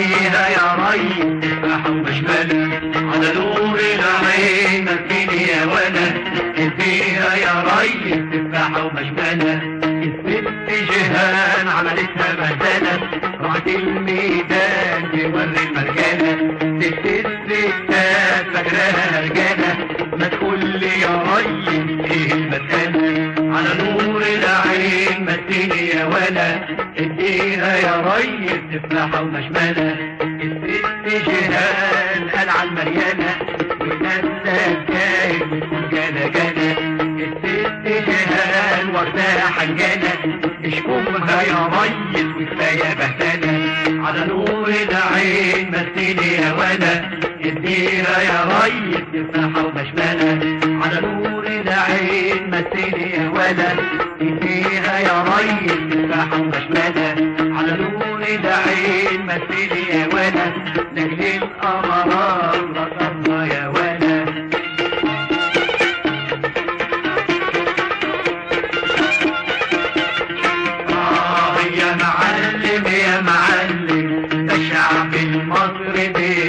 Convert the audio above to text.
اديها يا ري تفاحة ومشملة على نور العين اديني يا ولد اديها يا ري تفاحة ومشملة الست جهان عملتها بهدلة راحت الميدان توري المرجانة ست الستات فاكراها رجالة ما تقول لي يا ري ايه المسألة على نور العين مديني يا ولا اديها يا ري تفاحة ومشملة الست جهان قال على المريانة والناس سكاين بتقول جانا جانا الست جهان واخداها حنجانة اشكوها يا ريس وكفاية بهتانة على نور العين مسيني يا ولا اديها يا ريس تفاحة ومشملة على نور العين مسيني يا ولا اديها يا ريس تفاحة ومشملة على نور العين مسيني يا ولا لاجل القمرات رقصنا يا ولا آه يا معلم يا معلم ده الشعب المصري